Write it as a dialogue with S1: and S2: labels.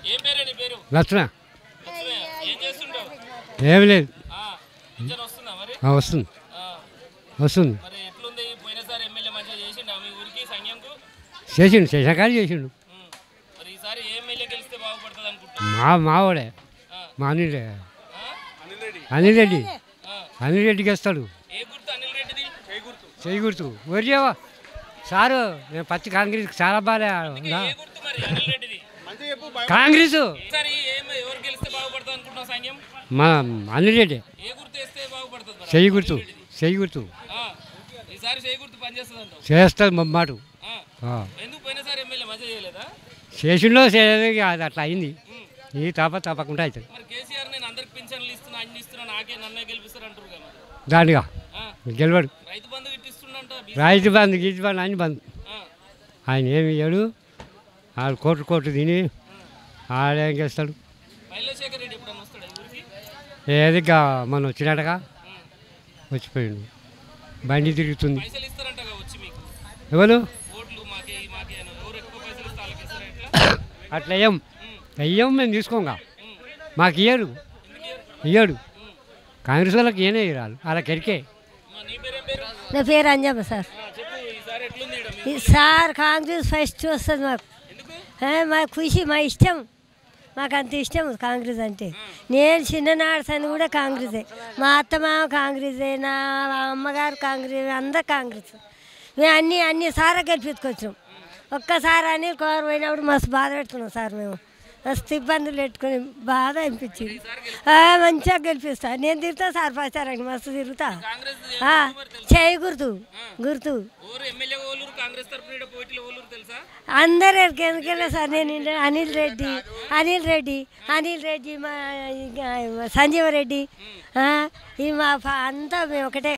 S1: ఏం పేరే నీ పేరు
S2: లక్షణ
S1: లక్ష్మయ్య. ఏం చేస్తుంటావు
S2: ఏమి లేదు
S1: ఆ, పింఛన్ వస్తుందా మరి
S2: ఆ, వస్తుంది
S1: ఆ,
S2: వస్తుంది
S1: మరి ఎట్లుంది పోయినసారి ఎమ్మెల్యే మంచిగా చేసిండా మీ ఊరికి సంఘంకు
S2: చేసిండు చేసాకాలు చేసిండు
S1: ఉమ్. మరి ఈసారి ఏ ఎమ్మెల్యే గెలిస్తే బాగుపడుతుంది అనుకుంటున్నా
S2: మా మావాడే మా అనిలే అనిల్ రెడ్డి అనిల్ రెడ్డికి వేస్తాడు
S1: ఏ గుర్తు అనిల్ రెడ్డిది ఏ గుర్తు
S2: చెయ్యి గుర్తు వరిచేవా సారు నేను పచ్చి కాంగ్రెస్ చాలా బాగా ఉందా
S1: ఏ గుర్తు మరి అనిల్ రెడ్డిది
S2: కాంగ్రెస్
S1: ఈసారి ఏం ఎవరు గెలిస్తే బాగుపడుతుంది అనుకుంటున్నావు సంఘం
S2: మా అనిల్ రెడ్డి
S1: ఏ గుర్తు వేస్తే బాగుపడుతుంది మరి?
S2: చెయ్యి గుర్తు చెయ్యి గుర్తు
S1: ఆ, ఈసారి చేయి గుర్తు పనిచేస్తుంది అంటావు
S2: చేస్తుంది మమ్మాట
S1: ఆ, ఎందుకు పోయినసారి ఎమ్మెల్యే మంచిగా చేయలేదా
S2: చేసిండో చేయలేదు ఇక అది అట్లా అయింది ఈ తప్ప తప్పకుండా అవుతుంది
S1: మరి కేసీఆర్ నేను అందరికి పింఛన్లు ఇస్తున్నా అన్ని ఇస్తున్నా నాకే నన్నే గెలిపిస్తారు అంటారు కదా మరి.
S2: దానిగా
S1: ఆ,
S2: గెలవడు
S1: రైతు బంధు ఇట్టిస్తుండంట
S2: రైతు బంధు గీతు బంధు అన్ని బంధు
S1: ఆ,
S2: ఆయన ఏమి ఇయ్యడు ఆడు కోట్లు కోట్లు తిని ఆడేం చేస్తాడు
S1: మైలశేఖర్ రెడ్డి ఎప్పుడన్నా వస్తాడా ఈ ఊరికి
S2: ఏది గా మనం వచ్చినట్టుగా వచ్చిపోయిండు బండి తిరుగుతుంది
S1: పైసలు ఇస్తారంటగా వచ్చి మీకు
S2: ఎవరు
S1: ఓట్లు మాకే ఈ మాకే అని ఎవరు ఎక్కువ పైసలు ఇస్తే వాళ్ళకి ఇస్తారా ఎట్లా
S2: అట్లా అయ్యాం అయ్యాం మేము తీసుకోంగా మాకు ఇయ్యడు ఇయ్యడు కాంగ్రెస్ వాళ్ళకి ఏనే ఇరాలు వాళ్ళకి ఎరికే
S1: మా నీ పేరేం పేరు
S3: నా పేరు అంజమ్మ సార్
S1: ఆ, చెప్పు ఈసారి ఎట్లుంది ఈడ మీ-
S3: ఈ సార్ కాంగ్రెస్ ఫస్ట్ వస్తుంది మాకు
S1: ఎందుకు
S3: ఏ, మా ఖుషి మా ఇష్టం మాకు అంత ఇష్టం కాంగ్రెస్ అంటే నేను చిన్ననాడు సని కూడా కాంగ్రెసే మా అత్తమామ కాంగ్రెసే నా అమ్మగారు కాంగ్రెస్ అందరు కాంగ్రెస్ మేము అన్ని అన్ని సారా గెలిపించుకొచ్చాం ఒక్కసారి అని కోరు పోయినప్పుడు మస్తు బాధ పెట్టుకున్నాం సార్ మేము మస్తు ఇబ్బందులు పెట్టుకుని బాధ అనిపించింది ఆ, మంచిగా గెలిపిస్తా నేను తిరుగుతా సార్ ప్రచారానికి మస్తు తిరుగుతా
S1: కాంగ్రెస్
S3: ఆ, చేయి గుర్తు గుర్తు
S1: ఊరు ఎమ్మెల్యే ఓలూరు కాంగ్రెస్ తరఫున ఈడ పోటీలో ఓలూరు తెలుసా
S3: అందరు ఎందుకెళ్ళా సార్ నేను ఇంట- అనిల్ రెడ్డి అనిల్ రెడ్డి అనిల్ రెడ్డి మా ఇంకా సంజీవ రెడ్డి ఆ, ఈ మా ఫా- అంతా మేము ఒకటే